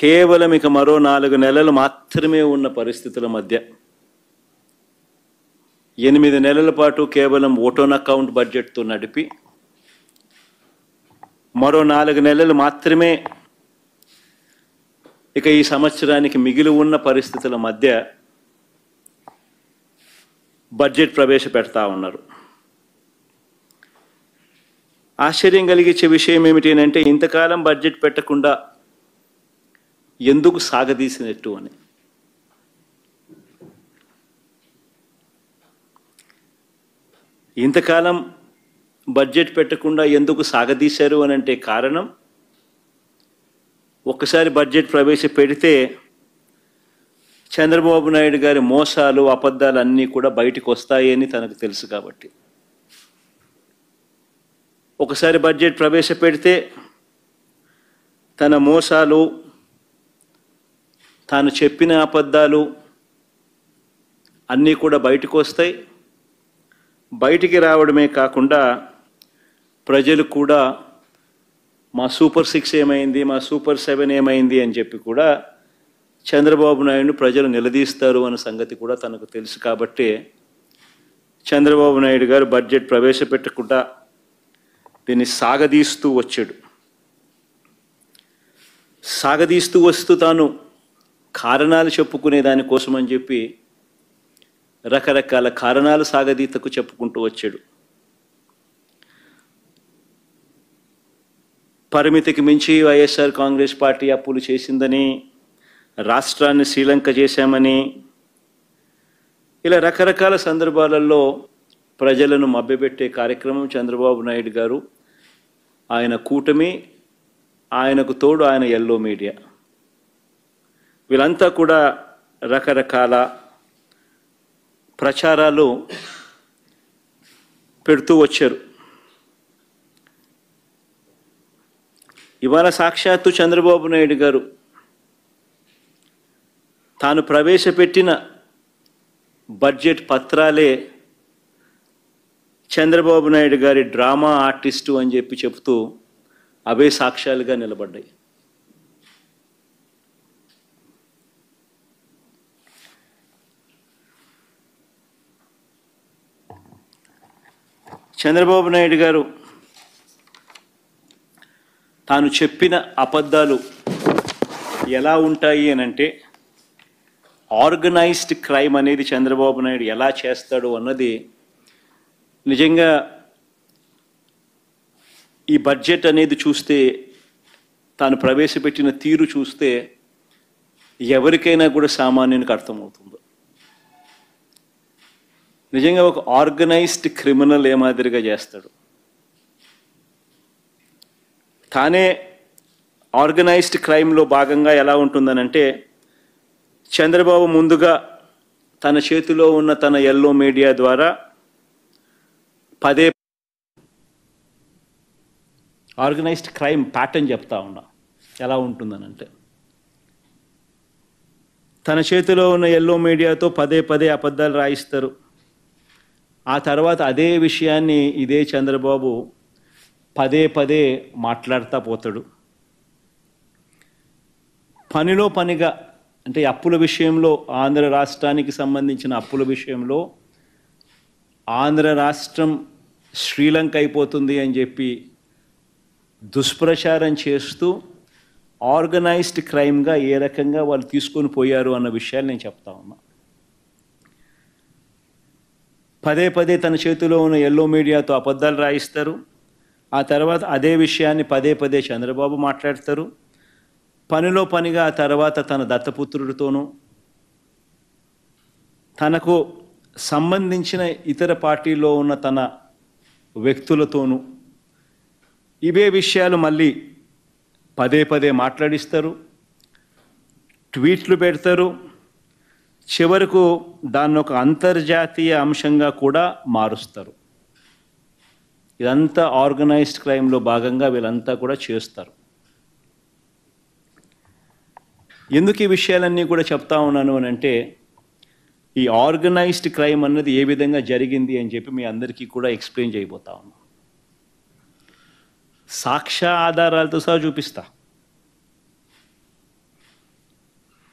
కేవలం ఇక మరో నాలుగు నెలలు మాత్రమే ఉన్న పరిస్థితుల మధ్య ఎనిమిది నెలల పాటు కేవలం ఓటోన్ అకౌంట్ బడ్జెట్తో నడిపి మరో నాలుగు నెలలు మాత్రమే ఇక ఈ సంవత్సరానికి మిగిలి ఉన్న పరిస్థితుల మధ్య బడ్జెట్ ప్రవేశపెడతా ఉన్నారు ఆశ్చర్యం కలిగించే విషయం ఏమిటి అని అంటే ఇంతకాలం బడ్జెట్ పెట్టకుండా ఎందుకు సాగదీసినట్టు అని ఇంతకాలం బడ్జెట్ పెట్టకుండా ఎందుకు సాగదీశారు అని అంటే కారణం ఒక్కసారి బడ్జెట్ ప్రవేశపెడితే చంద్రబాబు నాయుడు గారి మోసాలు అబద్ధాలు అన్నీ కూడా బయటకు వస్తాయని తనకు తెలుసు కాబట్టి ఒకసారి బడ్జెట్ ప్రవేశపెడితే తన మోసాలు తాను చెప్పిన అబద్ధాలు అన్నీ కూడా బయటకు వస్తాయి బయటికి రావడమే కాకుండా ప్రజలు కూడా మా సూపర్ సిక్స్ ఏమైంది మా సూపర్ సెవెన్ ఏమైంది అని చెప్పి కూడా చంద్రబాబు నాయుడు ప్రజలు నిలదీస్తారు అన్న సంగతి కూడా తనకు తెలుసు కాబట్టి చంద్రబాబు నాయుడు గారు బడ్జెట్ ప్రవేశపెట్టకుండా దీన్ని సాగదీస్తూ వచ్చాడు సాగదీస్తూ వస్తూ తాను కారణాలు చెప్పుకునే దానికోసం అని చెప్పి రకరకాల కారణాలు సాగదీతకు చెప్పుకుంటూ వచ్చాడు పరిమితికి మించి వైఎస్ఆర్ కాంగ్రెస్ పార్టీ అప్పులు చేసిందని రాష్ట్రాన్ని శ్రీలంక చేశామని ఇలా రకరకాల సందర్భాలలో ప్రజలను మభ్యపెట్టే కార్యక్రమం చంద్రబాబు నాయుడు గారు ఆయన కూటమి ఆయనకు తోడు ఆయన ఎల్లో మీడియా వీళ్ళంతా కూడా రకరకాల ప్రచారాలు పెడుతూ వచ్చారు ఇవాళ సాక్షాత్తు చంద్రబాబు నాయుడు గారు తాను ప్రవేశపెట్టిన బడ్జెట్ పత్రాలే చంద్రబాబు నాయుడు గారి డ్రామా ఆర్టిస్టు అని చెప్పి చెబుతూ అవే సాక్ష్యాలుగా నిలబడ్డాయి చంద్రబాబు నాయుడు గారు తాను చెప్పిన అబద్ధాలు ఎలా ఉంటాయి అని అంటే ఆర్గనైజ్డ్ క్రైమ్ అనేది చంద్రబాబు నాయుడు ఎలా చేస్తాడు అన్నది నిజంగా ఈ బడ్జెట్ అనేది చూస్తే తాను ప్రవేశపెట్టిన తీరు చూస్తే ఎవరికైనా కూడా సామాన్యునికి అర్థమవుతుంది నిజంగా ఒక ఆర్గనైజ్డ్ క్రిమినల్ ఏ మాదిరిగా చేస్తాడు తానే ఆర్గనైజ్డ్ క్రైమ్లో భాగంగా ఎలా ఉంటుందనంటే చంద్రబాబు ముందుగా తన చేతిలో ఉన్న తన ఎల్లో మీడియా ద్వారా పదే ఆర్గనైజ్డ్ క్రైమ్ ప్యాటర్న్ చెప్తా ఉన్నా ఎలా ఉంటుందనంటే తన చేతిలో ఉన్న ఎల్లో మీడియాతో పదే పదే అబద్ధాలు రాయిస్తారు ఆ తర్వాత అదే విషయాన్ని ఇదే చంద్రబాబు పదే పదే మాట్లాడుతూ పోతాడు పనిలో పనిగా అంటే అప్పుల విషయంలో ఆంధ్ర రాష్ట్రానికి సంబంధించిన అప్పుల విషయంలో ఆంధ్ర రాష్ట్రం శ్రీలంక అయిపోతుంది అని చెప్పి దుష్ప్రచారం చేస్తూ ఆర్గనైజ్డ్ క్రైమ్గా ఏ రకంగా వాళ్ళు తీసుకొని పోయారు అన్న విషయాలు నేను చెప్తా ఉన్నా పదే పదే తన చేతిలో ఉన్న ఎల్లో మీడియాతో అబద్ధాలు రాయిస్తారు ఆ తర్వాత అదే విషయాన్ని పదే పదే చంద్రబాబు మాట్లాడతారు పనిలో పనిగా ఆ తర్వాత తన దత్తపుత్రుడితోనూ తనకు సంబంధించిన ఇతర పార్టీలో ఉన్న తన వ్యక్తులతోనూ ఇవే విషయాలు మళ్ళీ పదే పదే మాట్లాడిస్తారు ట్వీట్లు పెడతారు చివరకు దాన్ని ఒక అంతర్జాతీయ అంశంగా కూడా మారుస్తారు ఇదంతా ఆర్గనైజ్డ్ క్రైమ్లో భాగంగా వీళ్ళంతా కూడా చేస్తారు ఎందుకు ఈ విషయాలన్నీ కూడా చెప్తా ఉన్నాను అని అంటే ఈ ఆర్గనైజ్డ్ క్రైమ్ అన్నది ఏ విధంగా జరిగింది అని చెప్పి మీ అందరికీ కూడా ఎక్స్ప్లెయిన్ చేయబోతా ఉన్నాను సాక్ష్య ఆధారాలతో సహా చూపిస్తా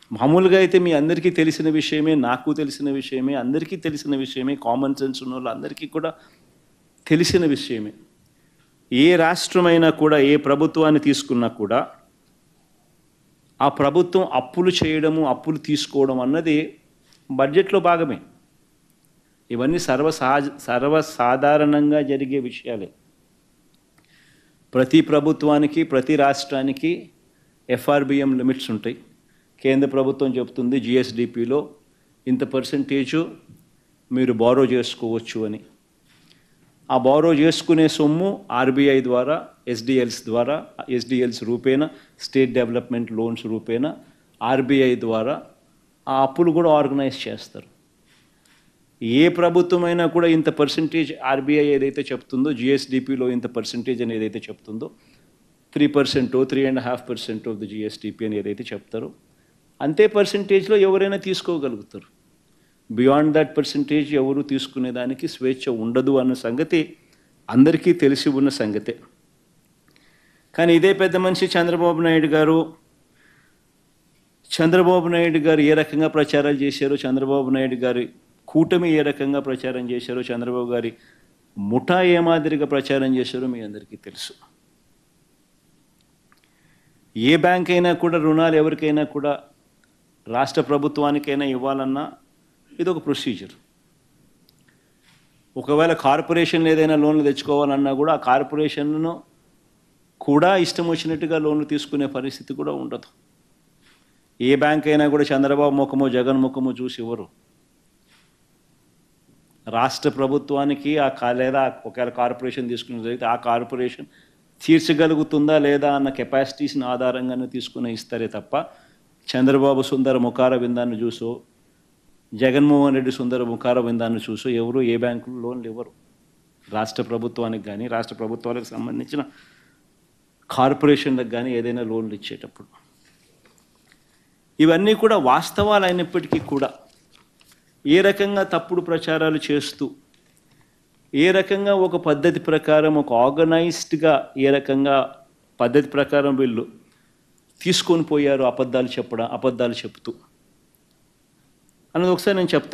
మామూలుగా అయితే మీ అందరికీ తెలిసిన విషయమే నాకు తెలిసిన విషయమే అందరికీ తెలిసిన విషయమే కామన్ సెన్స్ ఉన్న వాళ్ళు అందరికీ కూడా తెలిసిన విషయమే ఏ రాష్ట్రమైనా కూడా ఏ ప్రభుత్వాన్ని తీసుకున్నా కూడా ఆ ప్రభుత్వం అప్పులు చేయడము అప్పులు తీసుకోవడం అన్నది బడ్జెట్లో భాగమే ఇవన్నీ సర్వసహజ సర్వసాధారణంగా జరిగే విషయాలే ప్రతి ప్రభుత్వానికి ప్రతి రాష్ట్రానికి ఎఫ్ఆర్బిఎం లిమిట్స్ ఉంటాయి కేంద్ర ప్రభుత్వం చెప్తుంది జిఎస్డిపిలో ఇంత పర్సంటేజు మీరు బారో చేసుకోవచ్చు అని ఆ బారో చేసుకునే సొమ్ము ఆర్బీఐ ద్వారా ఎస్డిఎల్స్ ద్వారా ఎస్డిఎల్స్ రూపేణ స్టేట్ డెవలప్మెంట్ లోన్స్ రూపేణ ఆర్బీఐ ద్వారా ఆ అప్పులు కూడా ఆర్గనైజ్ చేస్తారు ఏ ప్రభుత్వమైనా కూడా ఇంత పర్సంటేజ్ ఆర్బీఐ ఏదైతే చెప్తుందో జిఎస్డిపిలో ఇంత పర్సంటేజ్ అని ఏదైతే చెప్తుందో three percent three and half percent of the GSDP అని ఏదైతే చెప్తారో అంతే పర్సంటేజ్లో ఎవరైనా తీసుకోగలుగుతారు బియాండ్ దట్ పర్సంటేజ్ ఎవరు తీసుకునేదానికి స్వేచ్ఛ ఉండదు అన్న సంగతి అందరికీ తెలిసి ఉన్న సంగతే కానీ ఇదే పెద్ద మనిషి చంద్రబాబు నాయుడు గారు చంద్రబాబు నాయుడు గారు ఏ రకంగా ప్రచారాలు చేశారో చంద్రబాబు నాయుడు గారి కూటమి ఏ రకంగా ప్రచారం చేశారో చంద్రబాబు గారి ముఠా ఏ మాదిరిగా ప్రచారం చేశారో మీ అందరికీ తెలుసు ఏ బ్యాంక్ అయినా కూడా రుణాలు ఎవరికైనా కూడా రాష్ట్ర ప్రభుత్వానికైనా ఇవ్వాలన్నా ఇది ఒక ప్రొసీజర్ ఒకవేళ కార్పొరేషన్ ఏదైనా లోన్లు తెచ్చుకోవాలన్నా కూడా ఆ కార్పొరేషన్ను కూడా ఇష్టం వచ్చినట్టుగా లోన్లు తీసుకునే పరిస్థితి కూడా ఉండదు ఏ బ్యాంక్ అయినా కూడా చంద్రబాబు ముఖమో జగన్ ముఖమో చూసి ఇవ్వరు రాష్ట్ర ప్రభుత్వానికి ఆ కా లేదా ఒకవేళ కార్పొరేషన్ తీసుకుని జరిగితే ఆ కార్పొరేషన్ తీర్చగలుగుతుందా లేదా అన్న కెపాసిటీస్ని ఆధారంగానే తీసుకుని ఇస్తారే తప్ప చంద్రబాబు సుందర ముఖార విందాన్ని చూసో జగన్మోహన్ రెడ్డి సుందర ముఖార విందాన్ని చూసో ఎవరు ఏ బ్యాంకులు లోన్లు ఇవ్వరు రాష్ట్ర ప్రభుత్వానికి కానీ రాష్ట్ర ప్రభుత్వాలకు సంబంధించిన కార్పొరేషన్లకు కానీ ఏదైనా లోన్లు ఇచ్చేటప్పుడు ఇవన్నీ కూడా వాస్తవాలు అయినప్పటికీ కూడా ఏ రకంగా తప్పుడు ప్రచారాలు చేస్తూ ఏ రకంగా ఒక పద్ధతి ప్రకారం ఒక ఆర్గనైజ్డ్గా ఏ రకంగా పద్ధతి ప్రకారం వీళ్ళు తీసుకొని పోయారు అబద్ధాలు చెప్పడం అబద్ధాలు చెప్తూ అన్నది ఒకసారి నేను చెప్తా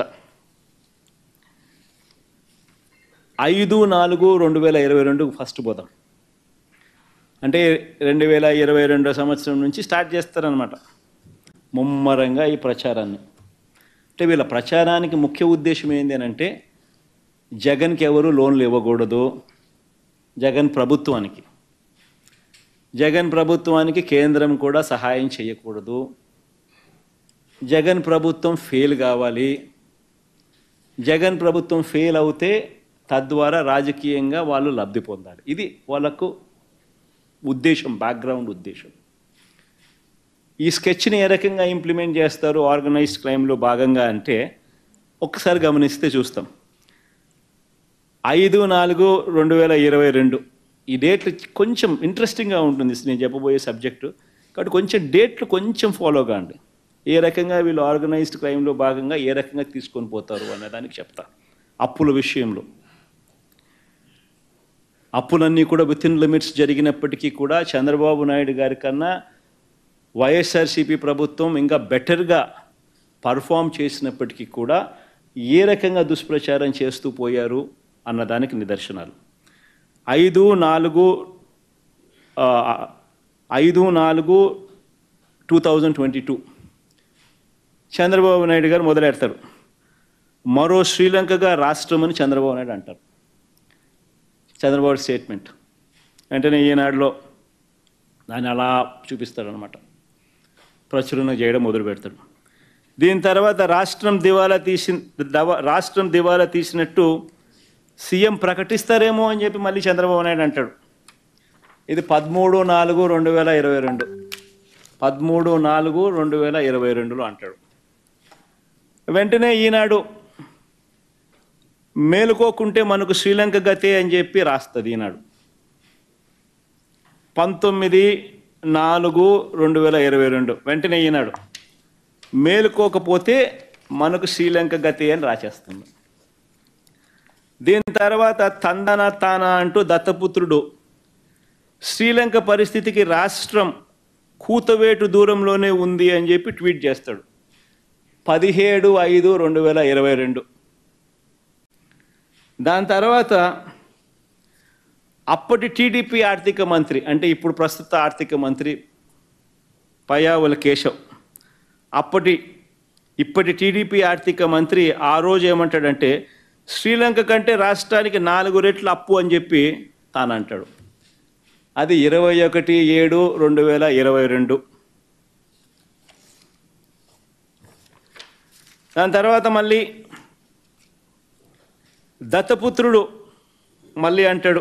ఐదు నాలుగు రెండు వేల ఇరవై రెండు ఫస్ట్ పోదాం అంటే రెండు వేల ఇరవై రెండో సంవత్సరం నుంచి స్టార్ట్ చేస్తారనమాట ముమ్మరంగా ఈ ప్రచారాన్ని అంటే వీళ్ళ ప్రచారానికి ముఖ్య ఉద్దేశం ఏంటి అని అంటే జగన్కి ఎవరు లోన్లు ఇవ్వకూడదు జగన్ ప్రభుత్వానికి జగన్ ప్రభుత్వానికి కేంద్రం కూడా సహాయం చేయకూడదు జగన్ ప్రభుత్వం ఫెయిల్ కావాలి జగన్ ప్రభుత్వం ఫెయిల్ అవుతే తద్వారా రాజకీయంగా వాళ్ళు లబ్ధి పొందాలి ఇది వాళ్ళకు ఉద్దేశం బ్యాక్గ్రౌండ్ ఉద్దేశం ఈ స్కెచ్ని ఏ రకంగా ఇంప్లిమెంట్ చేస్తారు ఆర్గనైజ్డ్ క్రైమ్లో భాగంగా అంటే ఒక్కసారి గమనిస్తే చూస్తాం ఐదు నాలుగు రెండు వేల ఇరవై రెండు ఈ డేట్లు కొంచెం ఇంట్రెస్టింగ్గా ఉంటుంది నేను చెప్పబోయే సబ్జెక్టు కాబట్టి కొంచెం డేట్లు కొంచెం ఫాలో కాండి ఏ రకంగా వీళ్ళు ఆర్గనైజ్డ్ క్రైమ్లో భాగంగా ఏ రకంగా తీసుకొని పోతారు అనే దానికి చెప్తా అప్పుల విషయంలో అప్పులన్నీ కూడా విత్ ఇన్ లిమిట్స్ జరిగినప్పటికీ కూడా చంద్రబాబు నాయుడు గారి కన్నా వైఎస్ఆర్సీపీ ప్రభుత్వం ఇంకా బెటర్గా పర్ఫామ్ చేసినప్పటికీ కూడా ఏ రకంగా దుష్ప్రచారం చేస్తూ పోయారు అన్నదానికి నిదర్శనాలు ఐదు నాలుగు ఆ, ఐదు నాలుగు two thousand twenty two Chandrababu Naidu garu మొదలెడతారు మరో శ్రీలంకగా రాష్ట్రం అని చంద్రబాబు నాయుడు అంటారు చంద్రబాబు స్టేట్మెంట్ వెంటనే ఈనాడులో దాన్ని అలా చూపిస్తాడనమాట ప్రచురణ చేయడం మొదలు పెడతాడు దీని తర్వాత రాష్ట్రం దివాలా తీసి దవ- రాష్ట్రం దివాలా తీసినట్టు సీఎం ప్రకటిస్తారేమో అని చెప్పి మళ్ళీ చంద్రబాబు నాయుడు అంటాడు ఇది పదమూడు నాలుగు రెండు వేల ఇరవై రెండు పదమూడు నాలుగు రెండు వేల ఇరవై రెండులో అంటాడు వెంటనే ఈనాడు మేలుకోకుంటే మనకు శ్రీలంక గతే అని చెప్పి రాస్తుంది ఈనాడు పంతొమ్మిది నాలుగు రెండు వేల ఇరవై రెండు వెంటనే ఈనాడు మేలుకోకపోతే మనకు శ్రీలంక గతి అని రాసేస్తుంది దీని తర్వాత తందన తాన అంటూ దత్తపుత్రుడు శ్రీలంక పరిస్థితికి రాష్ట్రం కూతవేటు దూరంలోనే ఉంది అని చెప్పి ట్వీట్ చేస్తాడు పదిహేడు ఐదు రెండు వేల ఇరవై రెండు దాని తర్వాత అప్పటి టీడీపీ ఆర్థిక మంత్రి అంటే ఇప్పుడు ప్రస్తుత ఆర్థిక మంత్రి పయావుల కేశవ్ అప్పటి ఇప్పటి టీడీపీ ఆర్థిక మంత్రి ఆ రోజు ఏమంటాడంటే శ్రీలంక కంటే రాష్ట్రానికి నాలుగు రెట్లు అప్పు అని చెప్పి తాను అంటాడు అది ఇరవై ఒకటి ఏడు రెండు వేల ఇరవై రెండు దాని తర్వాత మళ్ళీ దత్తపుత్రుడు మళ్ళీ అంటాడు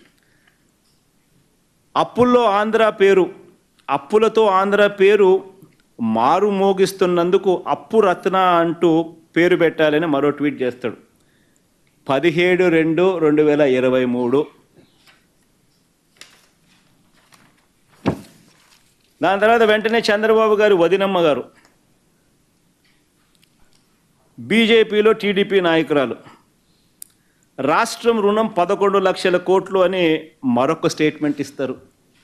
అప్పుల్లో ఆంధ్ర పేరు అప్పులతో ఆంధ్ర పేరు మారు మోగిస్తున్నందుకు అప్పు రత్న అంటూ పేరు పెట్టాలని మరో ట్వీట్ చేస్తాడు పదిహేడు రెండు రెండు వేల ఇరవై మూడు దాని తర్వాత వెంటనే చంద్రబాబు గారు వదినమ్మ గారు బీజేపీలో టీడీపీ నాయకురాలు రాష్ట్రం రుణం పదకొండు లక్షల కోట్లు అని మరొక స్టేట్మెంట్ ఇస్తారు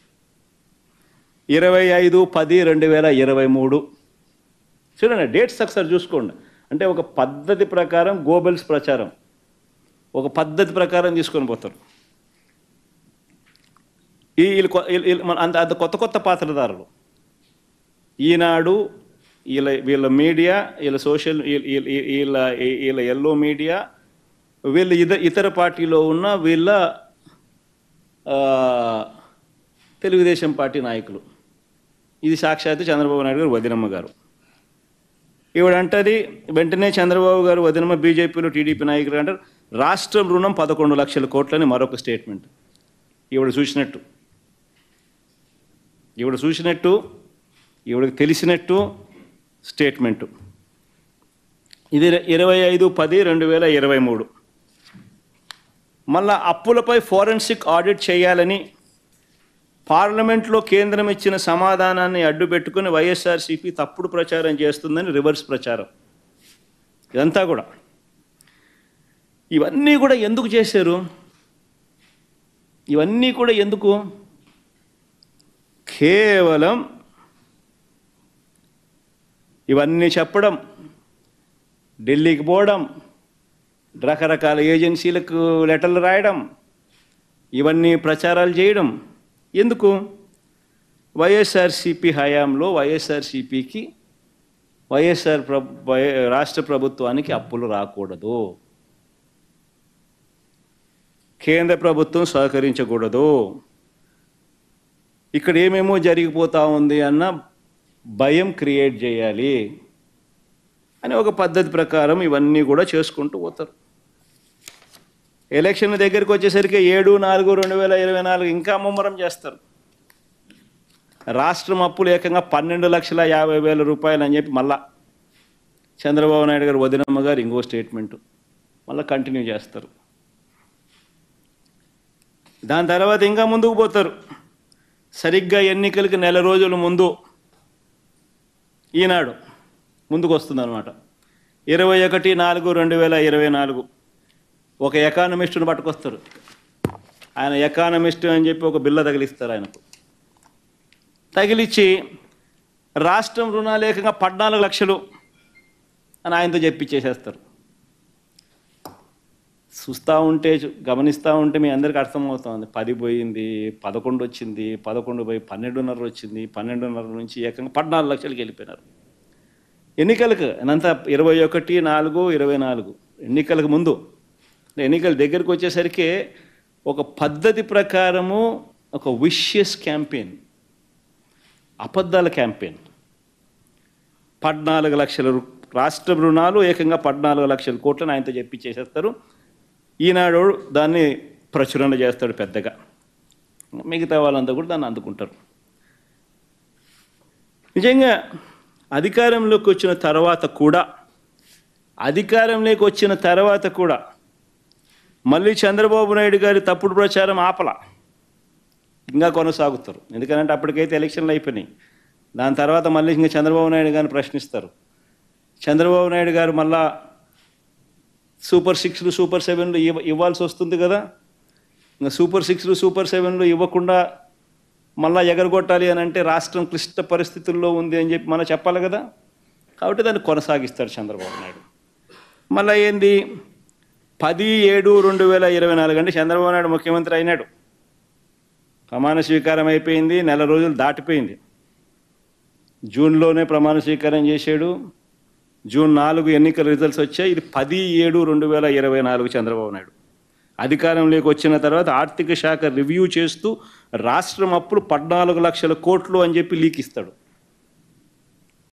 ఇరవై ఐదు పది రెండు వేల ఇరవై మూడు చూడండి డేట్స్ ఒకసారి చూసుకోండి అంటే ఒక పద్ధతి ప్రకారం గోబెల్స్ ప్రచారం ఒక పద్ధతి ప్రకారం తీసుకొని పోతారు ఈ వీళ్ళు కొ- వీళ్ళు- వీళ్ళు మన అంత అంత కొత్త కొత్త పాత్రధారులు ఈనాడు వీళ్ళ వీళ్ళ మీడియా వీళ్ళ సోషల్ వీళ్ళ వీళ్ళ వీళ్ళ ఎల్లో మీడియా వీళ్ళ ఇద ఇతర పార్టీలో ఉన్న వీళ్ళ ఆ, తెలుగుదేశం పార్టీ నాయకులు ఇది సాక్షాత్తు చంద్రబాబు నాయుడు గారు వదినమ్మ గారు ఈవిడంటది వెంటనే చంద్రబాబు గారు వదినమ్మ బీజేపీలో టీడీపీ నాయకులు అంటారు రాష్ట్రం రుణం పదకొండు లక్షల కోట్లని మరొక స్టేట్మెంట్ ఈవిడ చూసినట్టు ఈవిడ చూసినట్టు ఈవిడకి తెలిసినట్టు స్టేట్మెంటు ఇది ఇరవై ఐదు పది రెండు వేల ఇరవై మూడు మళ్ళా అప్పులపై ఫోరెన్సిక్ ఆడిట్ చేయాలని పార్లమెంట్లో కేంద్రం ఇచ్చిన సమాధానాన్ని అడ్డుపెట్టుకుని వైఎస్ఆర్సీపీ తప్పుడు ప్రచారం చేస్తుందని రివర్స్ ప్రచారం ఇదంతా కూడా ఇవన్నీ కూడా ఎందుకు చేశారు ఇవన్నీ కూడా ఎందుకు కేవలం ఇవన్నీ చెప్పడం ఢిల్లీకి పోవడం రకరకాల ఏజెన్సీలకు లెటర్లు రాయడం ఇవన్నీ ప్రచారాలు చేయడం ఎందుకు వైఎస్ఆర్సిపి హయాంలో వైఎస్ఆర్సిపికి వైఎస్ఆర్ ప్ర వై- రాష్ట్ర ప్రభుత్వానికి అప్పులు రాకూడదు కేంద్ర ప్రభుత్వం సహకరించకూడదు ఇక్కడ ఏమేమో జరిగిపోతా ఉంది అన్న భయం క్రియేట్ చేయాలి అని ఒక పద్ధతి ప్రకారం ఇవన్నీ కూడా చేసుకుంటూ పోతారు ఎలక్షన్ దగ్గరికి వచ్చేసరికి ఏడు నాలుగు రెండు వేల ఇరవై నాలుగు ఇంకా ముమ్మరం చేస్తారు రాష్ట్రం అప్పులు ఏకంగా పన్నెండు లక్షల యాభై వేల రూపాయలు అని చెప్పి మళ్ళా చంద్రబాబు నాయుడు గారు వదినమ్మ గారు ఇంకో స్టేట్మెంటు మళ్ళీ కంటిన్యూ చేస్తారు దాని తర్వాత ఇంకా ముందుకు పోతారు సరిగ్గా ఎన్నికలకి నెల రోజుల ముందు ఈనాడు ముందుకు వస్తుందన్నమాట ఇరవై ఒకటి నాలుగు రెండు వేల ఇరవై నాలుగు ఒక ఎకానమిస్టును పట్టుకొస్తారు ఆయన ఎకానమిస్ట్ అని చెప్పి ఒక బిల్ల తగిలిస్తారు ఆయనకు తగిలిచ్చి రాష్ట్రం రుణాలేకంగా పద్నాలుగు లక్షలు అని ఆయనతో చెప్పించేసేస్తారు చూస్తూ ఉంటే చూ- గమనిస్తూ ఉంటే మీ అందరికీ అర్థమవుతుంది పది పోయింది పదకొండు వచ్చింది పదకొండు పోయి పన్నెండున్నర వచ్చింది పన్నెండున్నర నుంచి ఏకంగా పద్నాలుగు లక్షలకి వెళ్ళిపోయినారు ఎన్నికలకు అనంత ఇరవై ఒకటి నాలుగు ఇరవై నాలుగు ఎన్నికలకు ముందు ఎన్నికల దగ్గరికి వచ్చేసరికి ఒక పద్ధతి ప్రకారము ఒక విషియస్ క్యాంపెయిన్ అబద్ధాల క్యాంపెయిన్ పద్నాలుగు లక్షల రు- రాష్ట్ర రుణాలు ఏకంగా పద్నాలుగు లక్షల కోట్లను ఆయనతో చెప్పి చేసేస్తారు ఈనాడు దాన్ని ప్రచురణ చేస్తాడు పెద్దగా మిగతా వాళ్ళంతా కూడా దాన్ని అందుకుంటారు నిజంగా అధికారంలోకి వచ్చిన తర్వాత కూడా అధికారంలోకి వచ్చిన తర్వాత కూడా మళ్ళీ చంద్రబాబు నాయుడు గారి తప్పుడు ప్రచారం ఆపల ఇంకా కొనసాగుతారు ఎందుకంటే అప్పటికైతే ఎలక్షన్లు అయిపోయినాయి దాని తర్వాత మళ్ళీ ఇంకా చంద్రబాబు నాయుడు గారిని ప్రశ్నిస్తారు చంద్రబాబు నాయుడు గారు మళ్ళా సూపర్ సిక్స్లు సూపర్ సెవెన్లు ఇవ్వ ఇవ్వాల్సి వస్తుంది కదా ఇంకా సూపర్ సిక్స్లు సూపర్ సెవెన్లు ఇవ్వకుండా మళ్ళా ఎగరగొట్టాలి అని అంటే రాష్ట్రం క్లిష్ట పరిస్థితుల్లో ఉంది అని చెప్పి మనం చెప్పాలి కదా కాబట్టి దాన్ని కొనసాగిస్తాడు చంద్రబాబు నాయుడు మళ్ళీ ఏంది పది ఏడు రెండు వేల ఇరవై నాలుగు అంటే చంద్రబాబు నాయుడు ముఖ్యమంత్రి అయినాడు ప్రమాణ స్వీకారం అయిపోయింది నెల రోజులు దాటిపోయింది జూన్లోనే ప్రమాణ స్వీకారం చేశాడు జూన్ నాలుగు ఎన్నికల రిజల్ట్స్ వచ్చాయి ఇది పది ఏడు రెండు వేల ఇరవై నాలుగు చంద్రబాబు నాయుడు అధికారంలోకి వచ్చిన తర్వాత ఆర్థిక శాఖ రివ్యూ చేస్తూ రాష్ట్రం అప్పులు పద్నాలుగు లక్షల కోట్లు అని చెప్పి లీక్ ఇస్తాడు